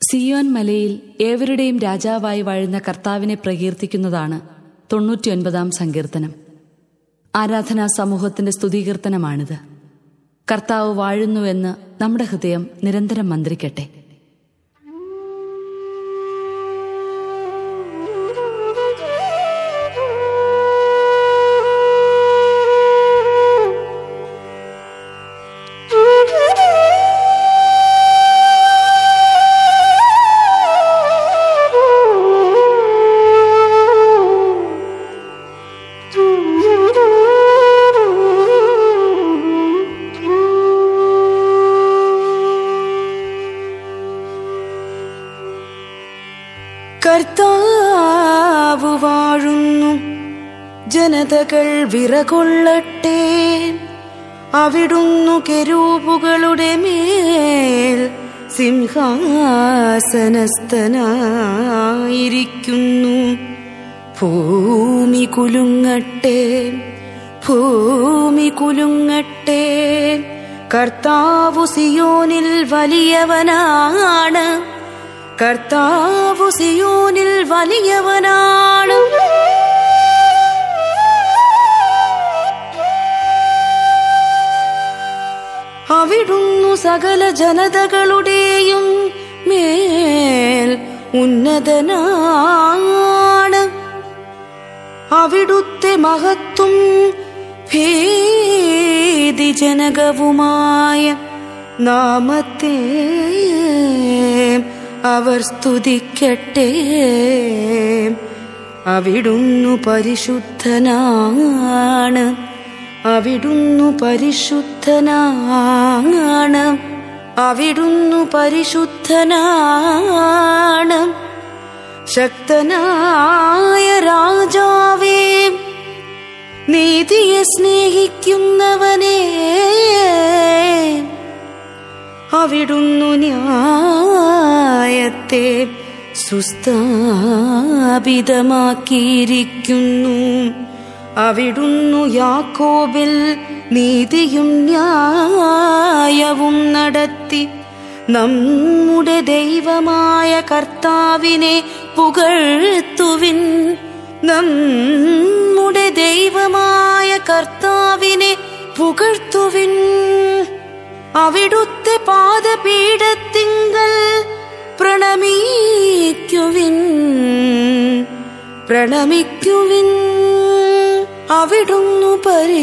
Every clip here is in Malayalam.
സിയോൻ മലയിൽ ഏവരുടെയും രാജാവായി വാഴുന്ന കർത്താവിനെ പ്രകീർത്തിക്കുന്നതാണ് തൊണ്ണൂറ്റിയൊൻപതാം സങ്കീർത്തനം ആരാധനാ സമൂഹത്തിന്റെ സ്തുതികീർത്തനമാണിത് കർത്താവ് വാഴുന്നുവെന്ന് നമ്മുടെ ഹൃദയം നിരന്തരം മന്ത്രിക്കട്ടെ കർത്താവ് വാഴുന്നു ജനതകൾ വിറകൊള്ളട്ടെ അവിടുന്നു കെരൂപുകളുടെ മേൽ സിംഹാസനസ്ഥനായിരിക്കുന്നു ഭൂമി കുലുങ്ങട്ടെ ഭൂമി കുലുങ്ങട്ടെ കർത്താവു സിയോനിൽ വലിയവനാണ് കർത്താവു സിയോനിൽ വലിയവനാണ് അവിടുന്നു സകല ജനതകളുടെയും മേൽ ഉന്നതനാണ് അവിടുത്തെ മഹത്വം ഭേദിജനകവുമായ നാമത്തെ അവർ സ്തുതിക്കട്ടെ അവിടുന്നു പരിശുദ്ധനാണ് അവിടുന്നു പരിശുദ്ധനാണ് അവിടുന്നു പരിശുദ്ധനാണ് ശക്തനായ രാജാവേ നീതിയെ സ്നേഹിക്കുന്നവനേ അവിടുന്നു ന്യായത്തെ സുസ്ഥാപിതമാക്കിയിരിക്കുന്നു അവിടുന്നു യാക്കോബിൽ നീതിയും ന്യായവും നടത്തി നമ്മുടെ ദൈവമായ കർത്താവിനെ പുകഴ്ത്തുവിൻ നമ്മുടെ ദൈവമായ കർത്താവിനെ പുകഴ്ത്തുവിൻ അവിടുത്തെ പാദപീഠത്തിങ്കൽ പ്രണമിക്കുവിൻ പ്രണമിക്കുവിൻ അവിടുന്നു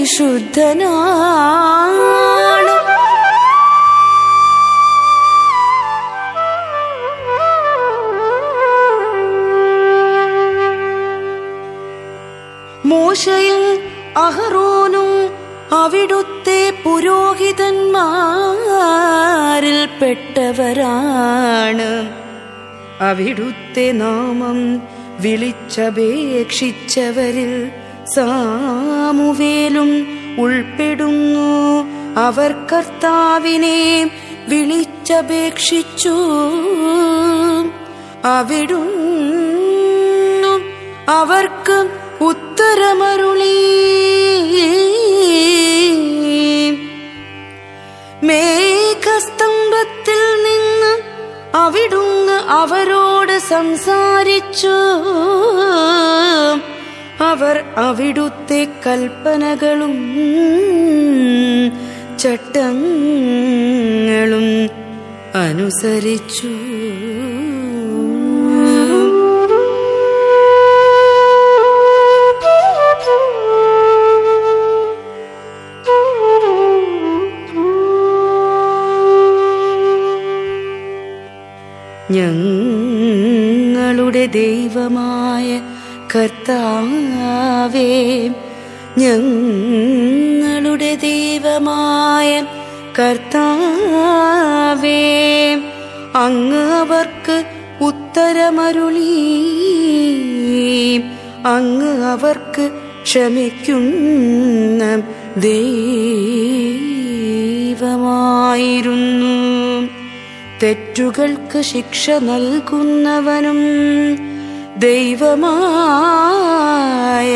പരിശുദ്ധനാണ് മോശയും അഹറോനും അവിടുത്തെ പുരോഹിതന്മാരിൽ പെട്ടവരാണ് അവിടുത്തെ നാമം വിളിച്ചപേക്ഷിച്ചവരിൽ സാമുവേലും ഉൾപ്പെടുന്നു അവർ കർത്താവിനെ വിളിച്ചപേക്ഷിച്ചു അവിടുന്നു അവർക്ക് ഉത്തരമരുളി മേഘസ്തംഭത്തിൽ നിന്ന് അവിടുന്ന് അവരോട് സംസാരിച്ചു അവർ അവിടുത്തെ കൽപ്പനകളും ചട്ടങ്ങളും അനുസരിച്ചു ഞങ്ങളുടെ ദൈവമായ കർത്താവേ ഞങ്ങളുടെ ദൈവമായ കർത്താവേ അങ്ങ് അവർക്ക് ഉത്തരമരുളി അങ്ങ് അവർക്ക് ക്ഷമിക്കുന്ന ദൈവമായിരുന്നു തെറ്റുകൾക്ക് ശിക്ഷ നൽകുന്നവനും ദൈവമായ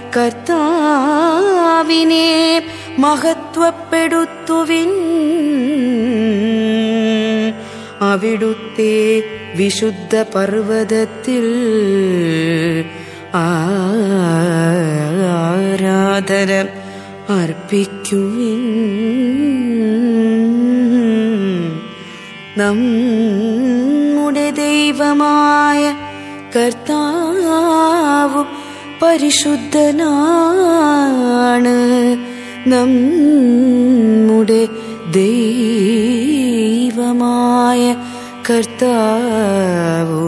കർത്താവിനെ മഹത്വപ്പെടുത്തുവിൻ അവിടുത്തെ വിശുദ്ധ പർവ്വതത്തിൽ ആരാധന അർപ്പിക്കുവിൻ നമ്മുടെ ദൈവമായ കർത്താവ് പരിശുദ്ധനാണ് നമ്മുടെ ദൈവമായ കർത്താവ്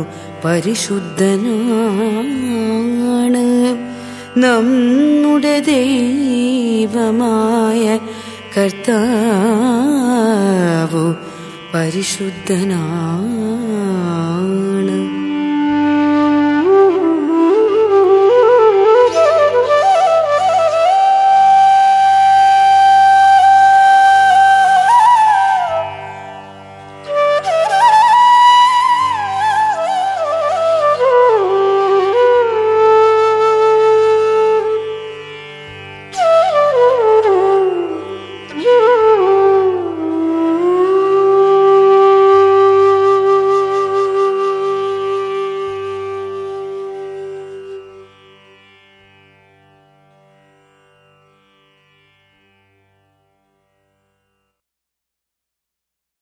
പരിശുദ്ധനാണ് നമ്മുടെ ദൈവമായ കർത്താവ് പരിശുദ്ധനാണ്